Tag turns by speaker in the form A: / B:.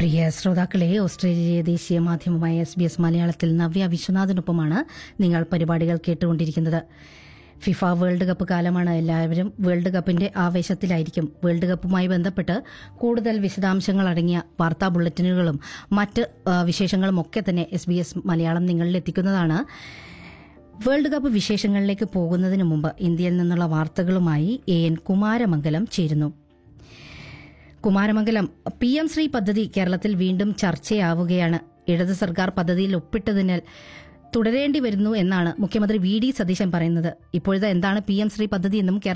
A: പ്രിയ ശ്രോതാക്കളെ ഓസ്ട്രേലിയ ദേശീയ മാധ്യമമായ എസ് ബി എസ് മലയാളത്തിൽ നവ്യ വിശ്വനാഥനൊപ്പമാണ് നിങ്ങൾ പരിപാടികൾ കേട്ടുകൊണ്ടിരിക്കുന്നത് ഫിഫ വേൾഡ് കപ്പ് കാലമാണ് എല്ലാവരും വേൾഡ് കപ്പിന്റെ ആവേശത്തിലായിരിക്കും വേൾഡ് കപ്പുമായി ബന്ധപ്പെട്ട് കൂടുതൽ വിശദാംശങ്ങൾ അടങ്ങിയ വാർത്താ ബുള്ളറ്റിനുകളും മറ്റ് ആ, വിശേഷങ്ങളും ഒക്കെ തന്നെ എസ് ബി എസ് മലയാളം നിങ്ങളിൽ എത്തിക്കുന്നതാണ് വേൾഡ് കപ്പ് വിശേഷങ്ങളിലേക്ക് പോകുന്നതിന് മുമ്പ് ഇന്ത്യയിൽ നിന്നുള്ള വാർത്തകളുമായി എ എൻ കുമാരമംഗലം ചേരുന്നു കുമാരമംഗലം പി എം ശ്രീ പദ്ധതി കേരളത്തിൽ വീണ്ടും ചർച്ചയാവുകയാണ് ഇടത് സർക്കാർ പദ്ധതിയിൽ ഒപ്പിട്ടതിനാൽ തുടരേണ്ടി വരുന്നു എന്നാണ് മുഖ്യമന്ത്രി വി ഡി സതീശൻ പറയുന്നത് ഇപ്പോഴത്തെ എന്താണ് പി എം ശ്രീ പദ്ധതി എന്നും കേരള